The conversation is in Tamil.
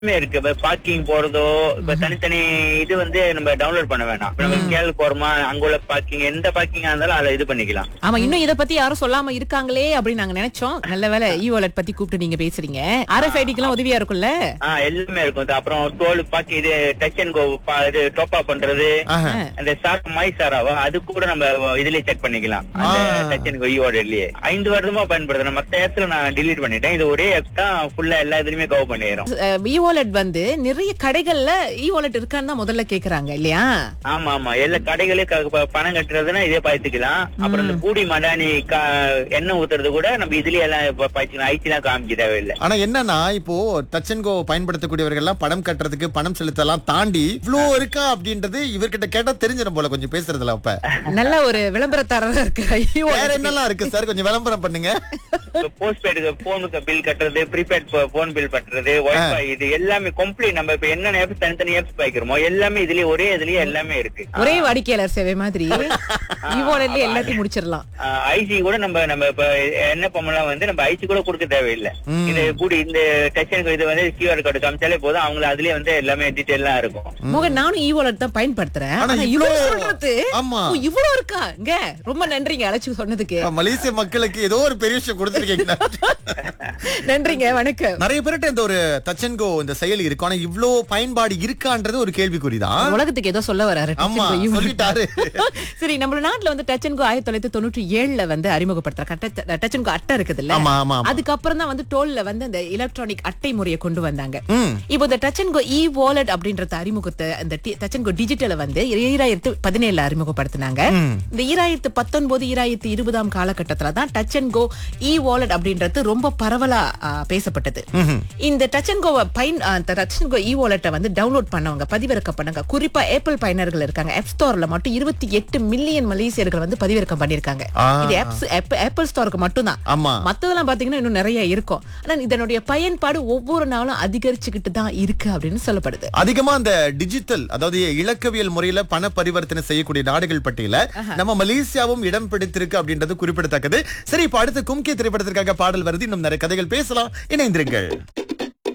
எல்லாமே இருக்கு இப்ப பார்க்கிங் போறதோ இப்ப தனித்தனி இது வந்து நம்ம டவுன்லோட் பண்ண வேணாம் இப்ப நம்ம கேள் போறோமா அங்க உள்ள பார்க்கிங் எந்த பார்க்கிங்கா இருந்தாலும் அதுல இது பண்ணிக்கலாம் ஆமா இன்னும் இத பத்தி யாரும் சொல்லாம இருக்காங்களே அப்படின்னு நாங்க நினைச்சோம் நல்ல வேளை இ வாலெட் பத்தி கூப்பிட்டு நீங்க பேசுறீங்க ஆர்எஃப்ஐடிக்கு எல்லாம் உதவியா இருக்கும்ல ஆஹ் எல்லாமே இருக்கும் இது அப்புறம் டோல் பாக்கி இது டச் அண்ட் கோ இது டாப் அப் பண்றது ஆஹா. அந்த சார் மை சாராவா அது கூட நம்ம இதுலயே செக் பண்ணிக்கலாம் அந்த ஆ. டச் அண்ட் கோ ஈவோடலயே ஐந்து வருடமா பயன்படுத்துறேன் மத்த இடத்துல நான் delete பண்ணிட்டேன் இது ஒரே ஆப் தான் ஃபுல்லா எல்லா இதுலயுமே கவர் பண்ணிடுறோம் இ வாலெட் வந்து நிறைய கடைகள்ல இ வாலெட் இருக்கான்னு தான் முதல்ல கேக்குறாங்க இல்லையா ஆமா ஆமா எல்லா கடைகளே க- ப- பணம் கட்டுறதுன்னா இதே பாய்த்துக்கலாம் அப்புறம் இந்த பூடி மடானி க- எண்ணெய் ஊத்துறது கூட நம்ம இதுலயே எல்லாம் இப்ப பாய்ச்சிக்கலாம் ஐடி எல்லாம் காமிக்க தேவையில்லை ஆனா என்னன்னா இப்போ டச் அண்ட் கோ பயன்படுத்தக்கூடியவர்கள் எல்லாம் பணம் கட்டுறதுக்கு பணம் செலுத்தலாம் தாண்டி இவ்ளோ இருக்கா அப்படின்றது இவர்கிட்ட கேட்டா தெரிஞ்சிடும் போல கொஞ்சம் பேசுறதுல அப்ப நல்ல ஒரு விளம்பரத்தாரரா இருக்கு இ வேற wallet. என்னெல்லாம் இருக்கு சார் கொஞ்சம் விளம்பரம் பண்ணுங்க போஸ்ட் பெய்டுக்கு போனுக்கு பில் கட்டுறது ப்ரீபெய்ட் போன் பில் கட்டுறது வைஃபை இது எல்லாமே கம்ப்ளீட் நம்ம இப்ப என்னென்ன ஆப்ஸ் தனித்தனி ஆப்ஸ் பாய்க்கிறோமோ எல்லாமே இதுலயே ஒரே இதுலயே எல்லாமே இருக்கு ஒரே வாடிக்கையாளர் சேவை மாதிரி இ வாலெட்ல எல்லாத்தையும் முடிச்சிடலாம் ஐசி கூட நம்ம நம்ம இப்ப என்ன பண்ணலாம் வந்து நம்ம ஐசி கூட கொடுக்க தேவையில்லை இது கூடி இந்த டச் இது வந்து கியூஆர் கார்டு காமிச்சாலே போதும் அவங்கள அதுலயே வந்து எல்லாமே டீட்டெயிலாம் இருக்கும் மோகன் நானும் இ வாலெட் தான் பயன்படுத்துறேன் ஆனா ஆனா இவ்ளோ- இவ்வளவு சொல்றது ஆமா. ஓ, இவ்வளவு இருக்கா இங்க ரொம்ப நன்றிங்க அழைச்சு சொன்னதுக்கு மலேசிய மக்களுக்கு ஏதோ ஒரு பெரிய விஷயம் கொடுத்துருக்கீங்க நன்றிங்க வணக்கம் நிறைய பேர்கிட்ட இந்த ஒரு டச் அண்ட் கோ இந்த செயலி இருக்கு ஆனா இவ்ளோ பயன்பாடு இருக்கான்றது ஒரு கேள்விக்குறிதான் உலகத்துக்கு ஏதோ சொல்ல வராரு touch ஆமா, and go e wallet. சொல்லிட்டாரு. சரி நம்ம நாட்டுல வந்து டச் அண்ட் கோ ஆயிரத்தி தொள்ளாயிரத்தி தொண்ணூற்றி ஏழுல வந்து அறிமுகப்படுத்துறாங்க டச் அண்ட் கோ அட்டை இருக்குதுல்ல ஆமா ஆமா ஆமா. அதுக்கப்புறம் தான் வந்து டோல்ல வந்து இந்த எலக்ட்ரானிக் அட்டை முறையை கொண்டு வந்தாங்க ம். இப்போ இந்த touch and go e wallet அப்படின்றத அறிமுகத்தை இந்த டச் அண்ட் கோ டிஜிட்டலை வந்து ஈராயிரத்து பதினேழுல அறிமுகப்படுத்தினாங்க இந்த ஈராயிரத்து பத்தொன்பது ஈராயிரத்து இருபதாம் காலகட்டத்துல தான் touch and go e wallet அப்படின்றது ரொம்ப பரவலா ஆ, பேசப்பட்டது இந்த டச் அண்ட் கோவை பயன் டச் அண்ட் கோ இ வாலெட்டை வந்து டவுன்லோட் பண்ணவங்க பதிவிறக்கம் பண்ணாங்க குறிப்பா ஏப்பிள் பயனர்கள் இருக்காங்க ஆப் ஸ்டோர்ல மட்டும் இருபத்தி எட்டு மில்லியன் மலேசியர்கள் வந்து பதிவிறக்கம் பண்ணிருக்காங்க ஆ. இது ஆப்ஸ் ஆப்பிள் ஸ்டோருக்கு மட்டும்தான் ஆமா மத்ததெல்லாம் பாத்தீங்கன்னா இன்னும் நிறைய இருக்கும் ஆனா இதனுடைய பயன்பாடு ஒவ்வொரு நாளும் அதிகரிச்சுக்கிட்டு தான் இருக்கு அப்படின்னு சொல்லப்படுது அதிகமா அந்த டிஜிட்டல் அதாவது இலக்கவியல் முறையில பண பரிவர்த்தனை செய்யக்கூடிய நாடுகள் பட்டியல நம்ம மலேசியாவும் இடம் பிடித்திருக்கு அப்படின்றது குறிப்பிடத்தக்கது சரி இப்ப அடுத்து கும்கி திரைப்படத்திற்காக பாடல் வருது இன்னும் நிறைய கதைகள் பேசலாம் இணைந்திருங்கள்